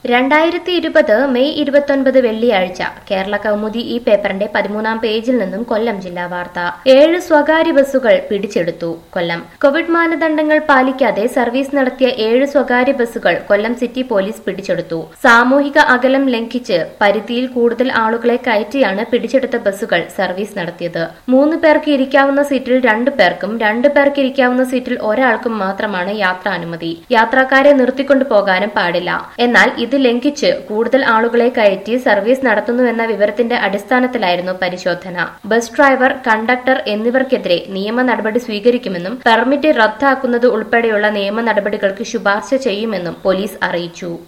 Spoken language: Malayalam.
രണ്ടായിരത്തി ഇരുപത് മെയ് ഇരുപത്തൊൻപത് വെള്ളിയാഴ്ച കേരള കൗമുദി ഈ പേപ്പറിന്റെ പതിമൂന്നാം പേജിൽ നിന്നും കൊല്ലം ജില്ലാ വാർത്ത ഏഴ് സ്വകാര്യ ബസ്സുകൾ പിടിച്ചെടുത്തു കൊല്ലം കോവിഡ് മാനദണ്ഡങ്ങൾ പാലിക്കാതെ സർവീസ് നടത്തിയ ഏഴ് സ്വകാര്യ ബസ്സുകൾ കൊല്ലം സിറ്റി പോലീസ് പിടിച്ചെടുത്തു സാമൂഹിക അകലം ലംഘിച്ച് പരിധിയിൽ കൂടുതൽ ആളുകളെ കയറ്റിയാണ് പിടിച്ചെടുത്ത ബസ്സുകൾ സർവീസ് നടത്തിയത് മൂന്ന് പേർക്ക് ഇരിക്കാവുന്ന സീറ്റിൽ രണ്ടു പേർക്കും രണ്ടു പേർക്ക് ഇരിക്കാവുന്ന സീറ്റിൽ ഒരാൾക്കും മാത്രമാണ് യാത്രാനുമതി യാത്രക്കാരെ നിർത്തിക്കൊണ്ടു പോകാനും പാടില്ല എന്നാൽ ഇത് ലംഘിച്ച് കൂടുതൽ ആളുകളെ കയറ്റി സർവീസ് നടത്തുന്നുവെന്ന വിവരത്തിന്റെ അടിസ്ഥാനത്തിലായിരുന്നു പരിശോധന ബസ് ഡ്രൈവർ കണ്ടക്ടർ എന്നിവർക്കെതിരെ നിയമ നടപടി സ്വീകരിക്കുമെന്നും പെർമിറ്റ് റദ്ദാക്കുന്നത് ഉൾപ്പെടെയുള്ള നിയമ നടപടികൾക്ക് ശുപാർശ ചെയ്യുമെന്നും പോലീസ് അറിയിച്ചു